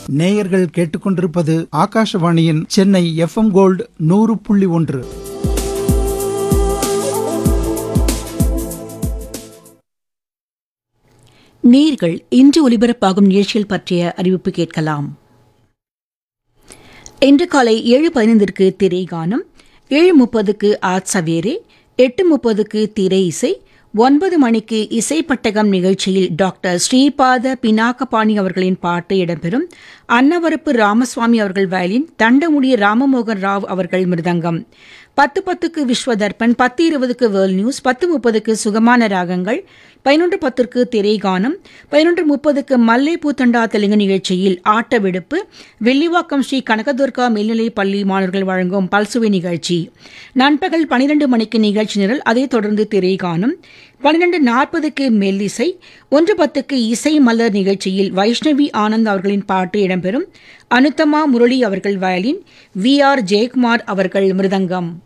நேயர்கள் கேட்டுக்கொண்டிருப்பது ஆகாஷவாணியின் சென்னை எஃப்எம் கோல்டு நூறு புள்ளி ஒன்று நேர்கள் இன்று ஒலிபரப்பாகும் நிகழ்ச்சிகள் பற்றிய அறிவிப்பு கேட்கலாம் இன்று காலை ஏழு பதினைந்திற்கு திரை கானம் ஏழு முப்பதுக்கு ஆத் சவேரே எட்டு முப்பதுக்கு திரை இசை ஒன்பது மணிக்கு இசைப்பட்டகம் நிகழ்ச்சியில் டாக்டர் ஸ்ரீபாத பினாக்கபாணி அவர்களின் பாட்டு இடம்பெறும் அன்னவரப்பு ராமசுவாமி அவர்கள் வயலின் தண்டமுடி ராமமோகன் ராவ் அவர்கள் மிருதங்கம் பத்து பத்துக்கு விஸ்வ தர்ப்பன் பத்து இருபதுக்கு வேர்ல்ட் நியூஸ் பத்து முப்பதுக்கு சுகமான ராகங்கள் பதினொன்று பத்திற்கு திரைகானம் பதினொன்று முப்பதுக்கு மல்லை பூத்தண்டா தெலுங்கு நிகழ்ச்சியில் ஆட்ட விடுப்பு வெள்ளிவாக்கம் ஸ்ரீ கனகதுர்கா மேல்நிலைப் பள்ளி மாணவர்கள் வழங்கும் பல்சுவை நிகழ்ச்சி நண்பகல் பனிரெண்டு மணிக்கு நிகழ்ச்சி நிரல் அதைத் தொடர்ந்து திரைகானம் பன்னிரண்டு நாற்பதுக்கு மெல்லிசை ஒன்று பத்துக்கு இசை மலர் நிகழ்ச்சியில் வைஷ்ணவி ஆனந்த் அவர்களின் பாட்டு இடம்பெறும் அனுத்தமா முரளி அவர்கள் வயலின் வி ஆர் ஜெயக்குமார் அவர்கள் மிருதங்கம்